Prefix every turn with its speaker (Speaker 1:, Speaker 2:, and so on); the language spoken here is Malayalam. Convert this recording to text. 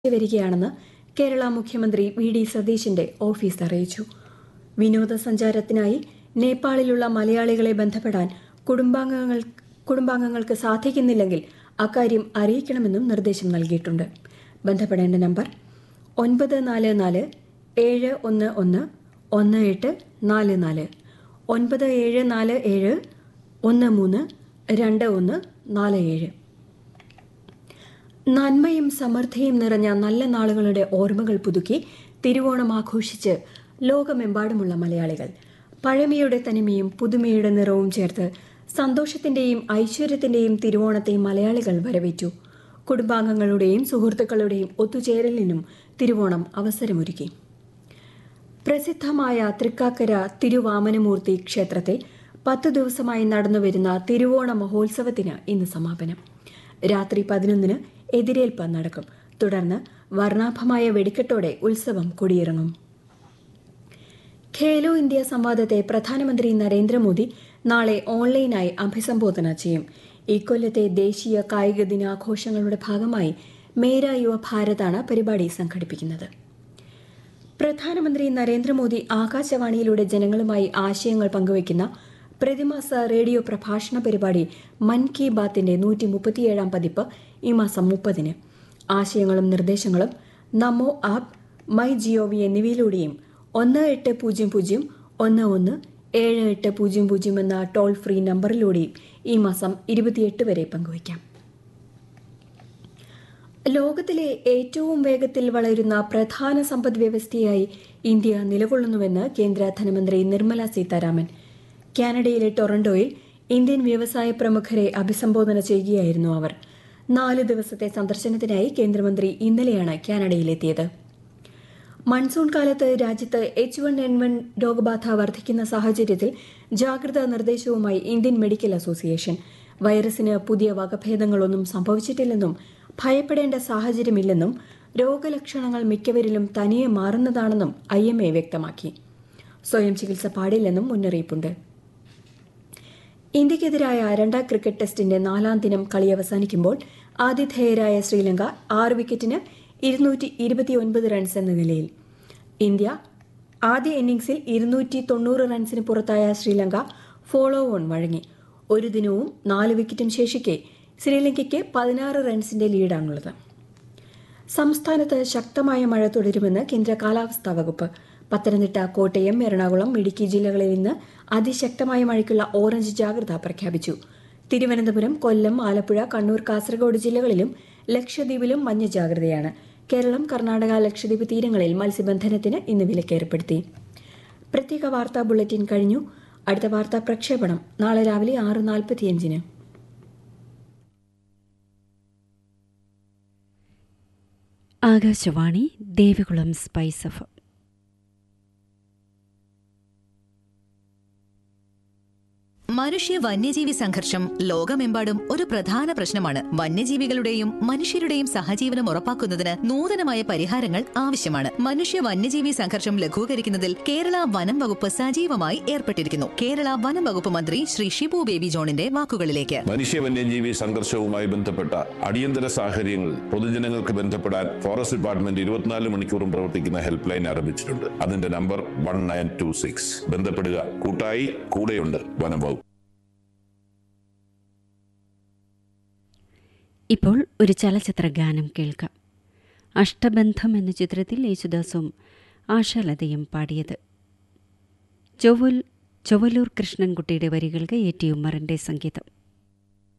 Speaker 1: വരികയാണെന്ന് കേരള മുഖ്യമന്ത്രി വി ഡി സതീശന്റെ ഓഫീസ് അറിയിച്ചു വിനോദസഞ്ചാരത്തിനായി നേപ്പാളിലുള്ള മലയാളികളെ ബന്ധപ്പെടാൻ കുടുംബാംഗങ്ങൾ കുടുംബാംഗങ്ങൾക്ക് സാധിക്കുന്നില്ലെങ്കിൽ അക്കാര്യം അറിയിക്കണമെന്നും നിർദ്ദേശം നൽകിയിട്ടുണ്ട് ബന്ധപ്പെടേണ്ട നമ്പർ ഒൻപത് നാല് നാല് ഏഴ് ഒന്ന് ഒന്ന് ഒന്ന് എട്ട് നാല് നാല് ഒൻപത് ഏഴ് നാല് ഏഴ് ഒന്ന് മൂന്ന് രണ്ട് ഒന്ന് നാല് ഏഴ് നന്മയും സമൃദ്ധിയും നിറഞ്ഞ നല്ല നാളുകളുടെ ഓർമ്മകൾ പുതുക്കി തിരുവോണം ആഘോഷിച്ച് ലോകമെമ്പാടുമുള്ള മലയാളികൾ പഴമയുടെ തനിമയും പുതുമയുടെ നിറവും ചേർത്ത് സന്തോഷത്തിന്റെയും ഐശ്വര്യത്തിന്റെയും തിരുവോണത്തെ മലയാളികൾ വരവേറ്റു കുടുംബാംഗങ്ങളുടെയും സുഹൃത്തുക്കളുടെയും ഒത്തുചേരലിനും തിരുവോണം അവസരമൊരുക്കി പ്രസിദ്ധമായ തൃക്കാക്കര തിരുവാമനമൂർത്തി ക്ഷേത്രത്തിൽ പത്തു ദിവസമായി നടന്നുവരുന്ന തിരുവോണ മഹോത്സവത്തിന് ഇന്ന് സമാപനം രാത്രി പതിനൊന്നിന് എതിരേൽപ്പ് നടക്കും തുടർന്ന് വർണ്ണാഭമായ വെടിക്കെട്ടോടെ ഉത്സവം കൊടിയിറങ്ങും ഖേലോ ഇന്ത്യ സംവാദത്തെ പ്രധാനമന്ത്രി നരേന്ദ്രമോദി നാളെ ഓൺലൈനായി അഭിസംബോധന ചെയ്യും ഇക്കൊല്ലത്തെ ദേശീയ കായിക ദിനാഘോഷങ്ങളുടെ ഭാഗമായി മേര യുവ ഭാരതാണ് പരിപാടി സംഘടിപ്പിക്കുന്നത് പ്രധാനമന്ത്രി നരേന്ദ്രമോദി ആകാശവാണിയിലൂടെ ജനങ്ങളുമായി ആശയങ്ങൾ പങ്കുവയ്ക്കുന്ന പ്രതിമാസ റേഡിയോ പ്രഭാഷണ പരിപാടി മൻ കി ബാത്തിന്റെ നൂറ്റി മുപ്പത്തിയേഴാം പതിപ്പ് ഈ മാസം മുപ്പതിന് ആശയങ്ങളും നിർദ്ദേശങ്ങളും നമോ ആപ്പ് മൈ ജിഒവി എന്നിവയിലൂടെയും ഒന്ന് എട്ട് പൂജ്യം പൂജ്യം ഒന്ന് ഒന്ന് ഏഴ് എട്ട് പൂജ്യം പൂജ്യം എന്ന ടോൾ ഫ്രീ നമ്പറിലൂടെയും ഈ മാസം ഇരുപത്തിയെട്ട് വരെ പങ്കുവയ്ക്കാം ലോകത്തിലെ ഏറ്റവും വേഗത്തിൽ വളരുന്ന പ്രധാന സമ്പദ് വ്യവസ്ഥയായി ഇന്ത്യ നിലകൊള്ളുന്നുവെന്ന് കേന്ദ്ര ധനമന്ത്രി നിർമ്മല സീതാരാമൻ കാനഡയിലെ ടൊറന്റോയിൽ ഇന്ത്യൻ വ്യവസായ പ്രമുഖരെ അഭിസംബോധന ചെയ്യുകയായിരുന്നു അവർ നാല് ദിവസത്തെ സന്ദർശനത്തിനായി കേന്ദ്രമന്ത്രി ഇന്നലെയാണ് കാനഡയിലെത്തിയത് മൺസൂൺ കാലത്ത് രാജ്യത്ത് എച്ച് വൺ എൻ വൺ രോഗബാധ വർദ്ധിക്കുന്ന സാഹചര്യത്തിൽ ജാഗ്രതാ നിർദ്ദേശവുമായി ഇന്ത്യൻ മെഡിക്കൽ അസോസിയേഷൻ വൈറസിന് പുതിയ വകഭേദങ്ങളൊന്നും സംഭവിച്ചിട്ടില്ലെന്നും ഭയപ്പെടേണ്ട സാഹചര്യമില്ലെന്നും രോഗലക്ഷണങ്ങൾ മിക്കവരിലും തനിയെ മാറുന്നതാണെന്നും ഐ എം എ വ്യക്തമാക്കി സ്വയം ചികിത്സ പാടില്ലെന്നും മുന്നറിയിപ്പുണ്ട് ഇന്ത്യക്കെതിരായ രണ്ടാം ക്രിക്കറ്റ് ടെസ്റ്റിന്റെ നാലാം ദിനം കളി അവസാനിക്കുമ്പോൾ ആതിഥേയരായ ശ്രീലങ്ക ആറ് വിക്കറ്റിന് ഇരുന്നൂറ്റി ഇരുപത്തിയൊൻപത് റൺസ് എന്ന നിലയിൽ ഇന്ത്യ ആദ്യ ഇന്നിംഗ്സിൽ ഇരുന്നൂറ്റി തൊണ്ണൂറ് റൺസിന് പുറത്തായ ശ്രീലങ്ക ഫോളോ ഓൺ വഴങ്ങി ഒരു ദിനവും നാല് വിക്കറ്റും ശേഷിക്കെ ശ്രീലങ്കയ്ക്ക് പതിനാറ് റൺസിന്റെ ലീഡാണുള്ളത് സംസ്ഥാനത്ത് ശക്തമായ മഴ തുടരുമെന്ന് കേന്ദ്ര കാലാവസ്ഥാ വകുപ്പ് പത്തനംതിട്ട കോട്ടയം എറണാകുളം ഇടുക്കി ജില്ലകളിൽ ഇന്ന് അതിശക്തമായ മഴയ്ക്കുള്ള ഓറഞ്ച് ജാഗ്രത പ്രഖ്യാപിച്ചു തിരുവനന്തപുരം കൊല്ലം ആലപ്പുഴ കണ്ണൂർ കാസർഗോഡ് ജില്ലകളിലും ലക്ഷദ്വീപിലും മഞ്ഞ ജാഗ്രതയാണ് കേരളം കർണാടക ലക്ഷദ്വീപ് തീരങ്ങളിൽ മത്സ്യബന്ധനത്തിന് ഇന്ന് വിലക്കേർപ്പെടുത്തി പ്രത്യേക വാർത്താ ബുള്ളറ്റിൻ കഴിഞ്ഞു അടുത്ത വാർത്താ പ്രക്ഷേപണം നാളെ രാവിലെ ആറ് നാൽപ്പത്തിയഞ്ചിന്
Speaker 2: ആകാശവാണി ദേവികുളം സ്പൈസ് എഫ്
Speaker 3: മനുഷ്യ വന്യജീവി സംഘർഷം ലോകമെമ്പാടും ഒരു പ്രധാന പ്രശ്നമാണ് വന്യജീവികളുടെയും മനുഷ്യരുടെയും സഹജീവനം ഉറപ്പാക്കുന്നതിന് നൂതനമായ പരിഹാരങ്ങൾ ആവശ്യമാണ് മനുഷ്യ വന്യജീവി സംഘർഷം ലഘൂകരിക്കുന്നതിൽ കേരള വനം വകുപ്പ് സജീവമായി ഏർപ്പെട്ടിരിക്കുന്നു കേരള വനം വകുപ്പ് മന്ത്രി ശ്രീ ഷിബു ബേബി ജോണിന്റെ വാക്കുകളിലേക്ക്
Speaker 4: മനുഷ്യ വന്യജീവി സംഘർഷവുമായി ബന്ധപ്പെട്ട അടിയന്തര സാഹചര്യങ്ങളിൽ പൊതുജനങ്ങൾക്ക് ബന്ധപ്പെടാൻ ഫോറസ്റ്റ് ഡിപ്പാർട്ട്മെന്റ് ഇരുപത്തിനാല് മണിക്കൂറും പ്രവർത്തിക്കുന്ന ഹെൽപ്പ് ലൈൻ ആരംഭിച്ചിട്ടുണ്ട് അതിന്റെ number one nine two six ബന്ധപ്പെടുക കൂട്ടായി കൂടെയുണ്ട് വനം വകുപ്പ്
Speaker 2: ഇപ്പോൾ ഒരു ചലച്ചിത്ര ഗാനം കേൾക്കാം അഷ്ടബന്ധം എന്ന ചിത്രത്തിൽ യേശുദാസും ആശാലതയും പാടിയത് ചൊവ്വൽ ചൊവ്വലൂർ കൃഷ്ണൻകുട്ടിയുടെ വരികൾക്ക് എ ടി ഉമ്മറിൻ്റെ സംഗീതം